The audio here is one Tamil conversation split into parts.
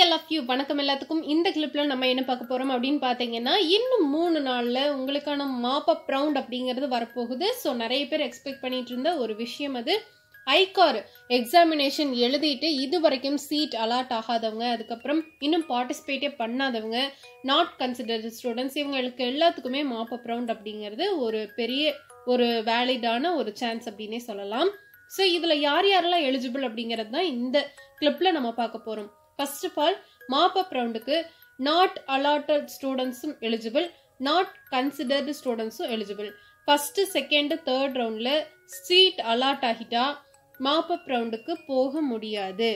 எல் ஆஃப் யூ வணக்கம் எல்லாத்துக்கும் இந்த கிளிப்ல நம்ம என்ன பார்க்க போறோம் அப்படின்னு பார்த்தீங்கன்னா இன்னும் மூணு நாள்ல உங்களுக்கான மாப் அப் ரவுண்ட் அப்படிங்கிறது வரப்போகுது ஸோ நிறைய பேர் எக்ஸ்பெக்ட் பண்ணிட்டு இருந்த ஒரு விஷயம் அது ஐகார் எக்ஸாமினேஷன் எழுதிட்டு இது வரைக்கும் சீட் அலாட் ஆகாதவங்க அதுக்கப்புறம் இன்னும் பார்ட்டிசிபேட்டே பண்ணாதவங்க நாட் கன்சிடர்டு ஸ்டூடெண்ட்ஸ் இவங்களுக்கு எல்லாத்துக்குமே மாப் அப் ரவுண்ட் அப்படிங்கிறது ஒரு பெரிய ஒரு வேலிடான ஒரு சான்ஸ் அப்படின்னே சொல்லலாம் ஸோ இதில் யார் யாரெல்லாம் எலிஜிபிள் அப்படிங்கிறது தான் இந்த கிளிப்பில் நம்ம பார்க்க போகிறோம் first of all mop up ரவுண்டுக்கு நாட் அலாட்டட் ஸ்டூடெண்ட்ஸும் எலிஜிபிள் நாட் கன்சிடர்டு ஸ்டூடெண்ட்ஸும் எலிஜிபிள் ஃபர்ஸ்ட் செகண்ட் தேர்ட் ரவுண்டில் சீட் அலாட் ஆகிட்டா மாப் அப் ரவுண்டுக்கு போக முடியாது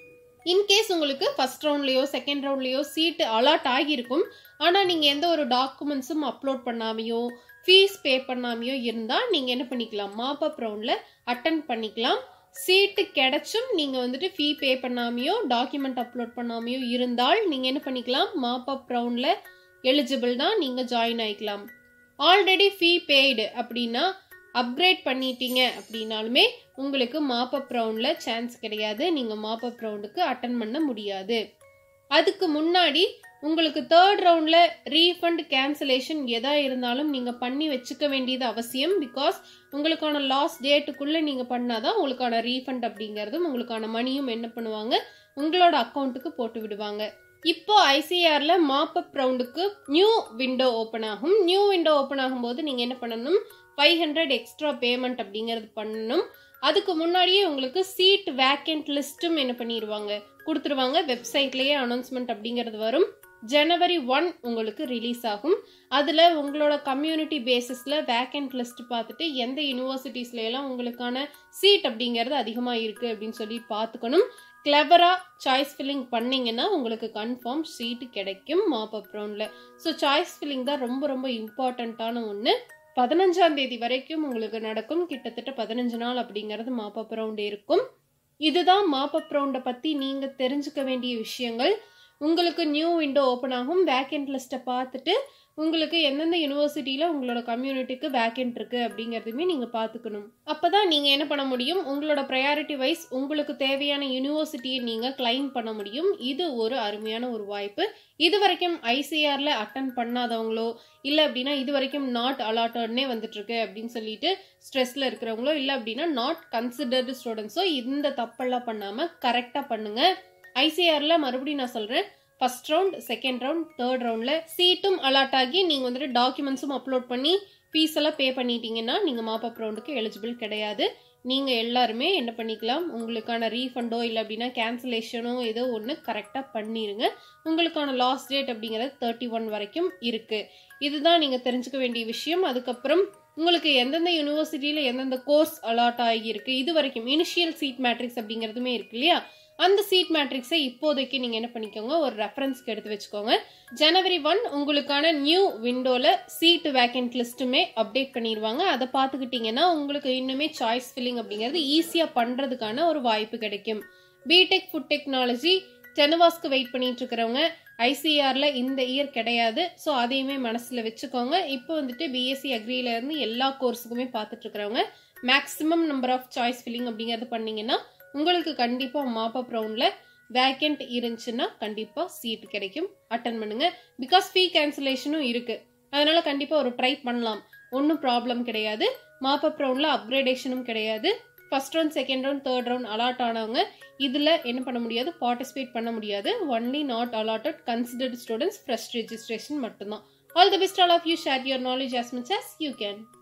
இன்கேஸ் உங்களுக்கு ஃபர்ஸ்ட் ரவுண்ட்லேயோ செகண்ட் ரவுண்ட்லேயோ சீட்டு அலாட் ஆகியிருக்கும் ஆனால் நீங்கள் எந்த ஒரு டாக்குமெண்ட்ஸும் அப்லோட் பண்ணாமையோ ஃபீஸ் பே பண்ணாமையோ இருந்தால் நீங்கள் என்ன பண்ணிக்கலாம் மாப் அப் ரவுண்டில் அட்டன் பண்ணிக்கலாம் சீட்டு கிடைச்சும் நீங்கள் வந்துட்டு ஃபீ பே பண்ணாமையோ டாக்குமெண்ட் அப்லோட் பண்ணாமையோ இருந்தால் நீங்கள் என்ன பண்ணிக்கலாம் மாப் அப் ரவுண்டில் எலிஜிபிள் தான் நீங்கள் ஜாயின் ஆகிக்கலாம் ஆல்ரெடி ஃபீ பெய்டு அப்படின்னா அப்கிரேட் பண்ணிட்டீங்க அப்படின்னாலுமே உங்களுக்கு மாப் அப் ரவுண்டில் சான்ஸ் கிடையாது நீங்கள் மாப் அப் ரவுண்டுக்கு அட்டன் பண்ண முடியாது அதுக்கு முன்னாடி உங்களுக்கு தேர்ட் ரவுண்டில் ரீஃபண்ட் கேன்சலேஷன் எதா இருந்தாலும் நீங்கள் பண்ணி வச்சுக்க வேண்டியது அவசியம் பிகாஸ் உங்களுக்கான லாஸ்ட் டேட்டுக்குள்ளே நீங்கள் பண்ணாதான் உங்களுக்கான ரீஃபண்ட் அப்படிங்கிறதும் உங்களுக்கான மணியும் என்ன பண்ணுவாங்க உங்களோட அக்கௌண்ட்டுக்கு போட்டு விடுவாங்க இப்போ ஐசிஆர்ல மாப் அப் ரவுண்டுக்கு நியூ விண்டோ ஓப்பன் ஆகும் நியூ விண்டோ ஓப்பன் ஆகும்போது நீங்கள் என்ன பண்ணணும் ஃபைவ் ஹண்ட்ரட் எக்ஸ்ட்ரா பேமெண்ட் அப்படிங்கிறது பண்ணணும் அதுக்கு முன்னாடியே உங்களுக்கு சீட் வேக்கண்ட் லிஸ்ட்டும் என்ன பண்ணிடுவாங்க கொடுத்துருவாங்க வெப்சைட்லேயே அனௌன்ஸ்மெண்ட் அப்படிங்கிறது வரும் ஜனவரி ஒன் உங்களுக்கு ரிலீஸ் ஆகும் அதில் உங்களோட கம்யூனிட்டி பேசிஸில் வேக்கண்ட் லிஸ்ட் பார்த்துட்டு எந்த யூனிவர்சிட்டிஸ்ல எல்லாம் உங்களுக்கான சீட் அப்படிங்கிறது அதிகமாக இருக்குது அப்படின்னு சொல்லி பார்த்துக்கணும் கிளவராக சாய்ஸ் ஃபில்லிங் பண்ணிங்கன்னா உங்களுக்கு கன்ஃபார்ம் சீட்டு கிடைக்கும் மாப் அப் ரவுண்டில் ஸோ சாய்ஸ் ஃபில்லிங் தான் ரொம்ப ரொம்ப இம்பார்ட்டண்ட்டான ஒன்று பதினஞ்சாம் தேதி வரைக்கும் உங்களுக்கு நடக்கும் கிட்டத்தட்ட பதினஞ்சு நாள் அப்படிங்கிறது மாப் அப் ரவுண்ட் இருக்கும் இதுதான் மாப் அப் ரவுண்டை பற்றி நீங்கள் தெரிஞ்சுக்க வேண்டிய விஷயங்கள் உங்களுக்கு நியூ விண்டோ ஓப்பன் ஆகும் வேக்கண்ட் லிஸ்ட்டை பார்த்துட்டு உங்களுக்கு எந்தெந்த யூனிவர்சிட்டியில் உங்களோட கம்யூனிட்டிக்கு வேக்கண்ட் இருக்கு அப்படிங்கிறதுமே நீங்கள் பார்த்துக்கணும் அப்போ தான் நீங்கள் என்ன பண்ண முடியும் உங்களோட ப்ரையாரிட்டி வைஸ் உங்களுக்கு தேவையான யூனிவர்சிட்டியை நீங்கள் கிளைம் பண்ண முடியும் இது ஒரு அருமையான ஒரு வாய்ப்பு இது வரைக்கும் ஐசிஆரில் அட்டன் பண்ணாதவங்களோ இல்லை அப்படின்னா இது வரைக்கும் நாட் அலாட்டட்னே வந்துட்டு இருக்கு அப்படின்னு சொல்லிட்டு ஸ்ட்ரெஸ்ல இருக்கிறவங்களோ இல்லை அப்படின்னா நாட் கன்சிடர்டு ஸ்டூடெண்ட்ஸோ இந்த தப்பெல்லாம் பண்ணாமல் கரெக்டாக பண்ணுங்க ஐசிஆர்ல மறுபடியும் நான் சொல்றேன் first round second round third ரவுண்ட்ல சீட்டும் அலாட் ஆகி நீங்க வந்துட்டு டாக்குமெண்ட்ஸும் அப்லோட் பண்ணி ஃபீஸ் எல்லாம் பே பண்ணிட்டீங்கன்னா நீங்க மாப் அப் ரவுண்டுக்கு எலிஜிபிள் கிடையாது நீங்க எல்லாருமே என்ன பண்ணிக்கலாம் உங்களுக்கான ரீஃபண்டோ இல்லை அப்படின்னா கேன்சலேஷனோ ஏதோ ஒன்று கரெக்டாக பண்ணிருங்க உங்களுக்கான லாஸ்ட் டேட் அப்படிங்கிறது தேர்ட்டி ஒன் வரைக்கும் இருக்கு இதுதான் நீங்க தெரிஞ்சுக்க வேண்டிய விஷயம் அதுக்கப்புறம் உங்களுக்கு எந்தெந்த யூனிவர்சிட்டியில் எந்தெந்த கோர்ஸ் அலாட் ஆகியிருக்கு இது வரைக்கும் இனிஷியல் சீட் மேட்ரிக்ஸ் அப்படிங்கிறதுமே இருக்கு இல்லையா அந்த சீட் மேட்ரிக்ஸை இப்போதைக்கு நீங்கள் என்ன பண்ணிக்கோங்க ஒரு ரெஃபரன்ஸ்க்கு எடுத்து வச்சுக்கோங்க ஜனவரி ஒன் உங்களுக்கான நியூ விண்டோவில் சீட் வேக்கண்ட் லிஸ்ட்டுமே அப்டேட் பண்ணிடுவாங்க அதை பார்த்துக்கிட்டிங்கன்னா உங்களுக்கு இன்னுமே சாய்ஸ் ஃபில்லிங் அப்படிங்கிறது ஈஸியாக பண்ணுறதுக்கான ஒரு வாய்ப்பு கிடைக்கும் பிடெக் ஃபுட் டெக்னாலஜி டெனவாஸ்க்கு வெயிட் பண்ணிட்டு இருக்கிறவங்க ஐசிஆர்ல இந்த இயர் கிடையாது ஸோ அதையுமே மனசில் வச்சுக்கோங்க இப்போ வந்துட்டு பிஎஸ்சி அக்ரியில இருந்து எல்லா கோர்ஸுக்குமே பார்த்துட்டு இருக்கிறவங்க maximum number of choice filling அப்படிங்கிறது பண்ணீங்கன்னா உங்களுக்கு கண்டிப்பாக மாப் அப் ரவுண்டில் வேக்கண்ட் இருந்துச்சுன்னா கண்டிப்பாக சீட் கிடைக்கும் அட்டன் பண்ணுங்க பிகாஸ் ஃபீ கேன்சலேஷனும் இருக்கு அதனால கண்டிப்பாக ஒரு ட்ரை பண்ணலாம் ஒன்றும் ப்ராப்ளம் கிடையாது மாப் அப் ரவுண்டில் அப்கிரேடேஷனும் கிடையாது first round second round third round allot ஆனவங்க இதில் என்ன பண்ண முடியாது பார்ட்டிசிபேட் பண்ண முடியாது only not allotted considered students fresh registration மட்டும்தான் all the best all of you share your knowledge as much as you can